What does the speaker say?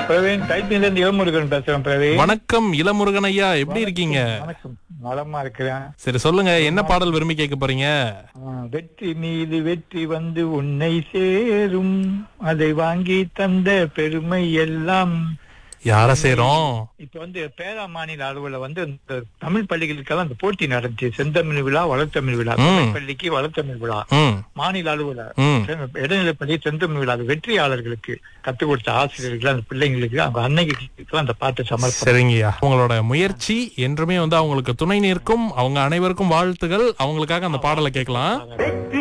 பிரவீன் டைப்பிங்ல இருந்து இளமுருகன் பேசுறேன் பிரவீன் வணக்கம் இளமுருகன் ஐயா எப்படி இருக்கீங்க வணக்கம் நலமா இருக்கிறேன் சரி சொல்லுங்க என்ன பாடல் விரும்பி கேட்க போறீங்க ஆ, வெற்றி மீது வெற்றி வந்து உன்னை சேரும் அதை வாங்கி தந்த பெருமை எல்லாம் யார சேரும் இப்ப வந்து பேரா மாநில அளவுல வந்து இந்த தமிழ் பள்ளிகளுக்கெல்லாம் அந்த போட்டி நடந்துச்சு செந்தமிழ் விழா வளர்த்தமிழ் விழா தமிழ் பள்ளிக்கு வளர்த்தமிழ் விழா ம் மாநில அளவுல ம் இடைநிலைப்பள்ளி செந்தமிழ் விழா அது வெற்றியாளர்களுக்கு கத்துக் கொடுத்த ஆசிரியர்கள் அந்த பிள்ளைங்களுக்கு அவங்க அன்னைக்கு அந்த பாட்டு சமர்ப்பணம் சரிங்கய்யா உங்களோட முயற்சி என்றுமே வந்து அவங்களுக்கு துணை நிற்கும் அவங்க அனைவருக்கும் வாழ்த்துகள் அவங்களுக்காக அந்த பாடலை கேட்கலாம் வெற்றி